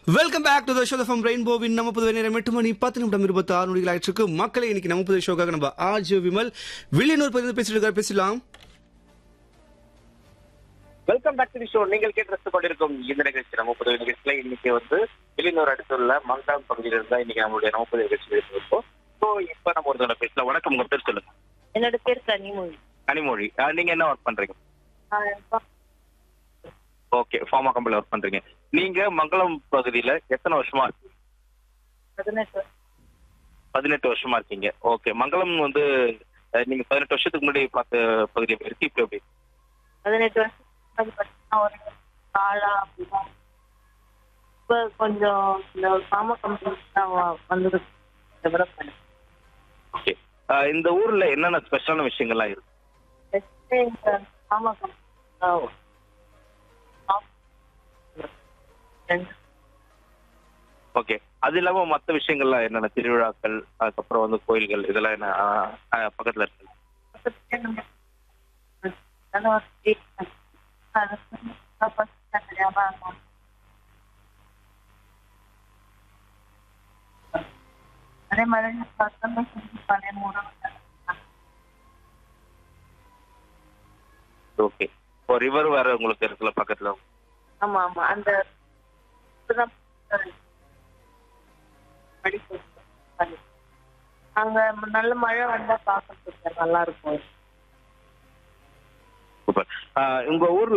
welcome back to the show from ரெயின்போவின் நம்ம புதுவை நேரம் எட்டு மணி பத்து நிமிடம் இருபத்தி ஆறு நொடிகள் ஆயிடுச்சு மக்களை இன்னைக்கு நம்ம புதுவை ஷோக்காக நம்ம ஆர்ஜி விமல் வில்லியனூர் பதிவு பேசிட்டு இருக்காரு பேசலாம் welcome back to the show நீங்கள் கேட்டு ரசித்துக் கொண்டிருக்கும் இந்த நிகழ்ச்சி நம்ம புது நிகழ்ச்சியில இன்னைக்கு வந்து வெளியூர் அடுத்துள்ள மங்காம் பகுதியில இருந்தா இன்னைக்கு நம்மளுடைய நம்ம புது நிகழ்ச்சி இருக்கோம் ஸோ இப்ப நம்ம ஒரு தடவை பேசலாம் வணக்கம் உங்க பேர் சொல்லுங்க என்னோட பேர் கனிமொழி கனிமொழி அஹ், நீங்க என்ன ஒர்க் பண்றீங்க ஓகே ஃபார்மா கம்பெனில ஒர்க் பண்றீங்க நீங்க மங்களம் பகுதியில எத்தனை வருஷமா இருக்கீங்க பதினெட்டு பதினெட்டு வருஷமா இருக்கீங்க ஓகே மங்களம் வந்து அஹ், நீங்க பதினெட்டு வருஷத்துக்கு முன்னாடி பார்த்த பகுதியை இருக்கு இப்போ எப்படி பதினெட்டு வருஷம் முன்னாடி பார்த்தீங்கன்னா ஒரு காலா அப்படிதான் இப்போ கொஞ்சம் இந்த ஃபார்மா கம்பெனி தான் வந்தது டெவலப் பண்ணி ஓகே இந்த ஊர்ல என்னென்ன ஸ்பெஷலான விஷயங்கள்லாம் இருக்கு ஃபஸ்ட்டு இந்த ஃபார்மா கம்பெனி ஓகே அது இல்லாம மத்த விஷயங்கள்லாம் என்னென்ன திருவிழாக்கள் அதுக்கப்புறம் வந்து கோயில்கள் இதெல்லாம் என்ன ஆஹ், ஆஹ், பக்கத்துல இருக்கு அதே மாதிரி பசங்க செஞ்சு பழைய உணவு ஓகே இப்போ ரிவர் வேற உங்களுக்கு இருக்குல்ல பக்கத்துல ஆமா ஆமா அந்த இப்பதான் படிப்பு அங்க நல்ல மழை வந்தா பார்க்கறதுக்கு நல்லா இருக்கும் சூப்பர் உங்க ஊர்ல